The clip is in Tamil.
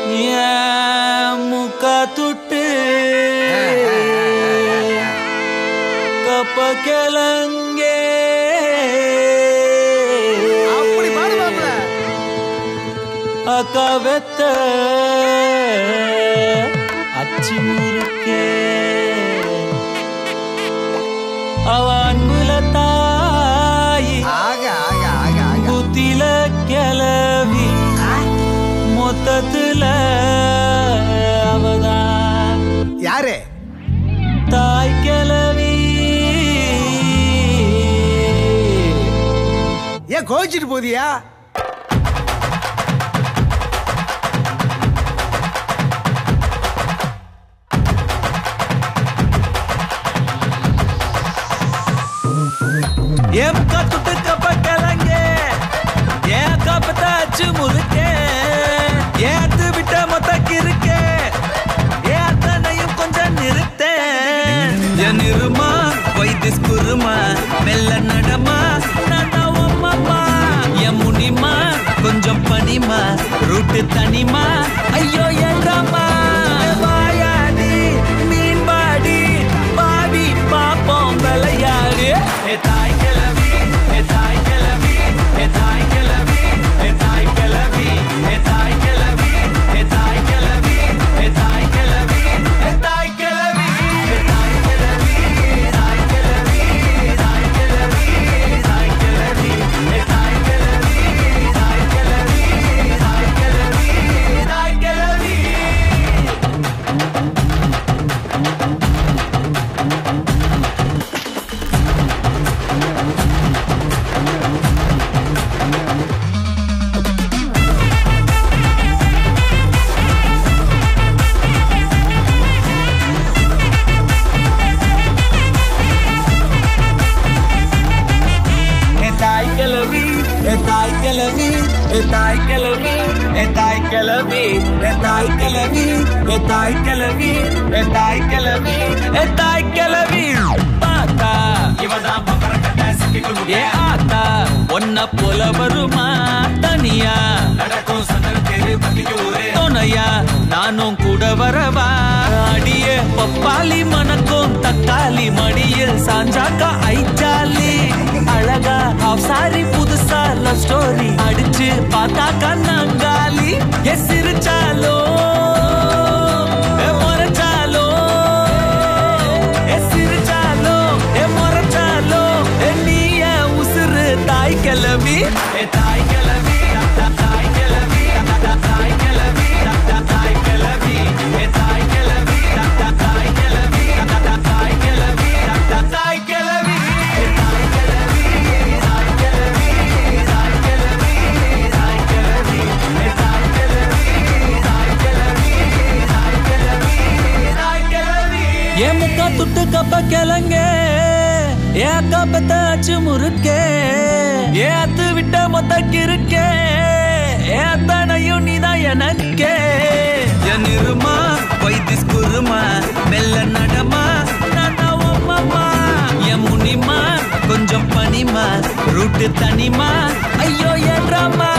ஏன் முக்க துட்டு கப்ப கிளங்கே அப்படி பாடு மாப்ள அக்கா வெத்த அச்சி முறுக்கே அவ அன்புல தாயி ஆக ஆக ஆக ஆக புத்தில கிளவி மொத்தத்துல அவதான் யாரு தாய் கிளவி ஏன் கோவிச்சிட்டு போதியா எம் கத்துட்டு கப்ப கிளங்கே ஏன் கப்பத்த அச்சு முறுக்கே ஏத்து விட்ட மொத்த கிறுக்கே ஏத்தனையும் கொஞ்சம் நிறுத்தேன் என் இருமா வைத்திஸ் குருமா மெல்ல நடமா நானா உம்மம்மா என் முனிமா கொஞ்சம் பனிமா ரூட்டு தனிமா ஐயோ என்றம்மா வாயாடி மீன்பாடி பாடி பாப்போம் விளையாடு ஏ தாய் கிளவி ஏ தாய் கிளவி ஏ தாய் கிளவி ஏ தாய் கிளவி ஏ தாய் கிளவி ஏ தாய் கிளவி ஏ தாய் கிளவி ஏ தாய் கிளவி ஏ தாய் கிளவி தாய் கிளவி தாய் கிளவி தாய் கிளவி ஏ தாய் கிளவி தாய் கிளவி தாய் கிளவி தாய் கிளவி ஏ தாய் கிளவி ஏ தாய் கிளவி ஏ தாய் கிளவி ஏ தாய் கிளவி ஏ தாய் கிளவி ஏ தாய் கிளவி ஏ தாய் கிளவி ஏ தாய் கிளவி பாத்தா இவதான் ஏ ஆத்தா ஒன்ன போல வருமா தனியா நடக்கும் சந்தல் தெரு துணையா நானும் கூட வரவா அடியே பப்பாளி மணக்கும் தக்காளி மடியில் சாஞ்சாக்கா ஐச்சாலி அழகா ஹாஃப் சாரி புதுசா லவ் ஸ்டோரி அடிச்சு பார்த்தா கண்ணாங்காலி எ சிரிச்சாலோ எ முறைச்சாலோ எ சிரிச்சாலோ எ முறைச்சாலோ எ நீ என் உசுரு தாய் கிளவி எ தாய் கிளவி தாய் கிளவி தாய் கிளவி தாய் கிளவி எ தாய் கிளவி தாய் கிளவி தாய் கிளவி தாய் கிளவி ஏன் முக்கா துட்டு கப்ப கிளங்க ஏன் அக்கா பெத்த அச்சு முறுக்கே ஏன் அத்து விட்ட மொத்த கிறுக்கே ஏன் அத்தனையும் நீதான் எனக்கே என் இருமா வைத்திஸ் குருமா மெல்ல நடமா நானா உம்மம்மா என் முனிமா கொஞ்சம் பனிமா ரூட்டு தனிமா ஐயோ என்றம்மா